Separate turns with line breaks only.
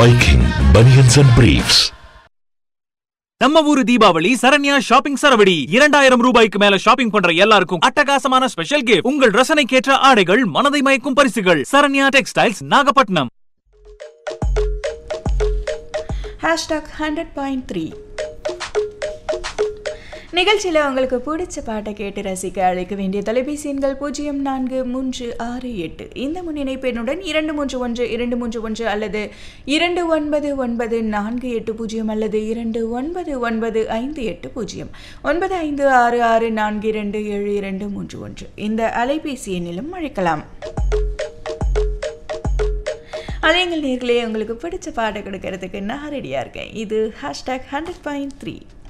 Viking Bunions and Briefs.
நம்ம ஊரு Deepavali Saranya shopping சரவடி இரண்டாயிரம் ரூபாய்க்கு மேல ஷாப்பிங் பண்ற எல்லாருக்கும் அட்டகாசமான ஸ்பெஷல் கிஃப்ட் உங்கள் ரசனைக்கேற்ற ஆடைகள் மனதை மயக்கும் பரிசுகள் Saranya textiles Nagapattinam
hashtag hundred point three நிகழ்ச்சியில் உங்களுக்கு பிடிச்ச பாட்டை கேட்டு ரசிக்க அழைக்க வேண்டிய தொலைபேசி எண்கள் பூஜ்ஜியம் நான்கு மூன்று ஆறு எட்டு இந்த முன்னிணைப்பு எண்ணுடன் இரண்டு மூன்று ஒன்று இரண்டு மூன்று ஒன்று அல்லது இரண்டு ஒன்பது ஒன்பது நான்கு எட்டு பூஜ்ஜியம் அல்லது இரண்டு ஒன்பது ஒன்பது ஐந்து எட்டு பூஜ்ஜியம் ஒன்பது ஐந்து ஆறு ஆறு நான்கு இரண்டு ஏழு இரண்டு மூன்று ஒன்று இந்த அலைபேசி எண்ணிலும் அழைக்கலாம் அதே எங்கள் நேர்களே உங்களுக்கு பிடிச்ச பாட்டை கொடுக்கறதுக்கு நான் ரெடியாக இருக்கேன் இது ஹேஷ்டாக் ஹண்ட்ரட் பாயிண்ட் த்ரீ